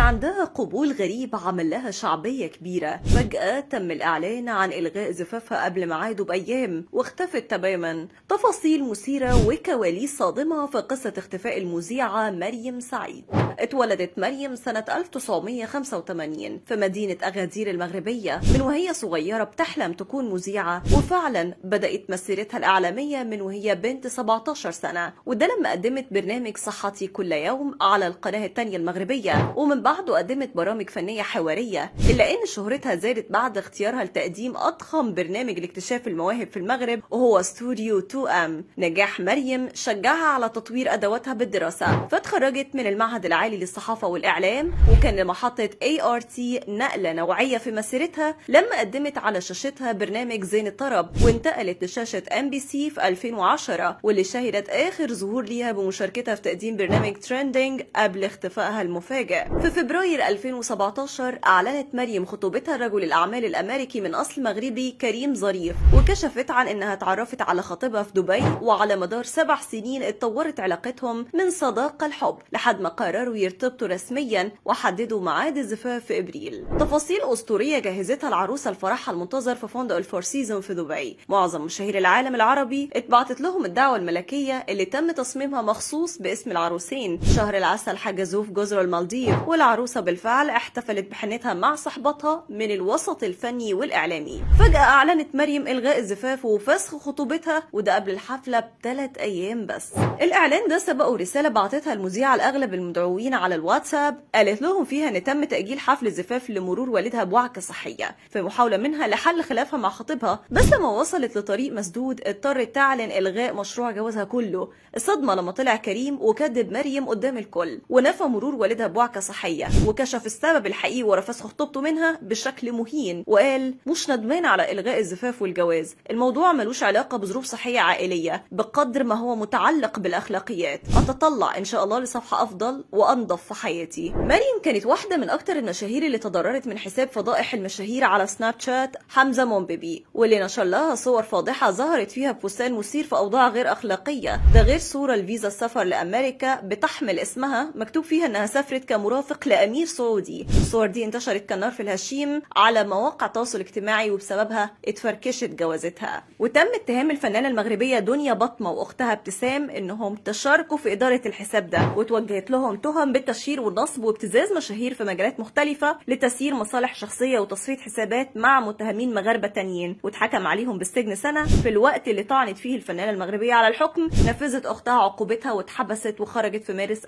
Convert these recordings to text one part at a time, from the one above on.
عندها قبول غريب عمل لها شعبية كبيرة فجأة تم الإعلان عن إلغاء زفافها قبل ميعاده بأيام واختفت تماما تفاصيل مثيرة وكواليس صادمة في قصة اختفاء المذيعة مريم سعيد اتولدت مريم سنة 1985 في مدينة أغادير المغربية من وهي صغيرة بتحلم تكون مذيعة وفعلا بدأت مسيرتها الإعلامية من وهي بنت 17 سنة وده لما قدمت برنامج صحتي كل يوم على القناة التانية المغربية ومن بعده قدمت برامج فنية حوارية إلا أن شهرتها زادت بعد اختيارها لتقديم أضخم برنامج لاكتشاف المواهب في المغرب وهو استوديو 2 ام نجاح مريم شجعها على تطوير أدواتها بالدراسة فتخرجت من المعهد العالي للصحافة والإعلام وكان لمحطة ART نقلة نوعية في مسيرتها لما قدمت على شاشتها برنامج زين الطرب وانتقلت لشاشة ام بي سي في 2010 واللي شهدت آخر ظهور ليها بمشاركتها في تقديم برنامج ترندنج قبل اختفائها المفاجئ في فبراير 2017 أعلنت مريم خطوبتها لرجل الأعمال الأمريكي من أصل مغربي كريم ظريف وكشفت عن إنها اتعرفت على خطيبها في دبي وعلى مدار سبع سنين اتطورت علاقتهم من صداقة الحب لحد ما قرروا يرتبطوا رسميا وحددوا ميعاد الزفاف في ابريل تفاصيل اسطوريه جهزتها العروسه لفرحها المنتظر في فندق الفور سيزون في دبي معظم مشاهير العالم العربي اتبعتت لهم الدعوه الملكيه اللي تم تصميمها مخصوص باسم العروسين شهر العسل حجزوه في جزر المالديف والعروسه بالفعل احتفلت بحنتها مع صحبتها من الوسط الفني والاعلامي فجاه اعلنت مريم الغاء الزفاف وفسخ خطوبتها وده قبل الحفله بثلاث ايام بس الاعلان ده سبقه رساله بعتتها المذيعه لاغلب المدعوين على الواتساب قالت لهم فيها ان تم تاجيل حفل الزفاف لمرور والدها بوعكه صحيه في محاوله منها لحل خلافها مع خطيبها بس لما وصلت لطريق مسدود اضطرت تعلن الغاء مشروع جوازها كله الصدمه لما طلع كريم وكذب مريم قدام الكل ونفى مرور والدها بوعكه صحيه وكشف السبب الحقيقي ورا فسخ خطوبته منها بشكل مهين وقال مش ندمان على الغاء الزفاف والجواز الموضوع ملوش علاقه بظروف صحيه عائليه بقدر ما هو متعلق بالاخلاقيات اتطلع ان شاء الله لصفحه افضل وانضف في حياتي مريم كانت واحده من اكتر المشاهير اللي تضررت من حساب فضائح المشاهير على سناب شات حمزه مومبيبي واللي نشر لها صور فاضحه ظهرت فيها بفستان مثير في اوضاع غير اخلاقيه ده غير صوره لفيزا السفر لامريكا بتحمل اسمها مكتوب فيها انها سافرت كمرافق لامير سعودي الصور دي انتشرت كالنار في الهشيم على مواقع التواصل الاجتماعي وبسببها اتفركشت جوازتها وتم اتهام الفنانه المغربيه دنيا بطمه واختها ابتسام انهم تشاركوا في اداره الحساب ده وتوجهت لهم تهم بالتشهير والنصب وابتزاز مشاهير في مجالات مختلفه لتسيير مصالح شخصيه وتصفيه حسابات مع متهمين مغاربه تانيين واتحكم عليهم بالسجن سنه في الوقت اللي طعنت فيه الفنانه المغربيه على الحكم نفذت اختها عقوبتها واتحبست وخرجت في مارس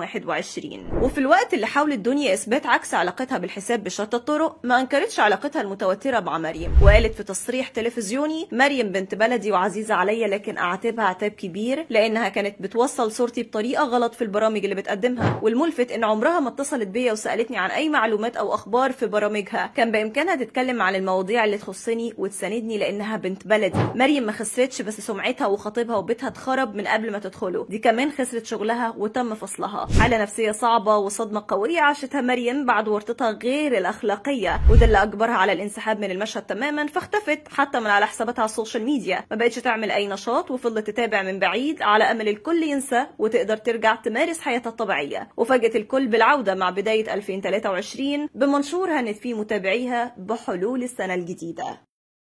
2021 وفي الوقت اللي حاولت دنيا اثبات عكس علاقتها بالحساب بشتى الطرق ما انكرتش علاقتها المتوتره مع مريم وقالت في تصريح تلفزيوني مريم بنت بلدي وعزيزه عليا لكن اعاتبها عتاب كبير لانها كانت بتوصل صورتي بطريقه غلط في البرامج اللي بتقدمها والملفت ان عمرها ما اتصلت بيا وسالتني عن اي معلومات او اخبار في برامجها كان بامكانها تتكلم عن المواضيع اللي تخصني وتساندني لانها بنت بلدي مريم ما خسرتش بس سمعتها وخطيبها وبيتها اتخرب من قبل ما تدخله دي كمان خسرت شغلها وتم فصلها حاله نفسيه صعبه وصدمه قويه عاشتها مريم بعد ورطتها غير الاخلاقيه وده اللي اجبرها على الانسحاب من المشهد تماما فاختفت حتى من على حساباتها على السوشيال ميديا ما بقتش تعمل اي نشاط وفضلت تتابع من بعيد على امل الكل ينسى وتقدر ترجع تمارس حياتها الطبيعيه وفاجئت الكل بالعوده مع بدايه 2023 بمنشور هنت فيه متابعيها بحلول السنه الجديده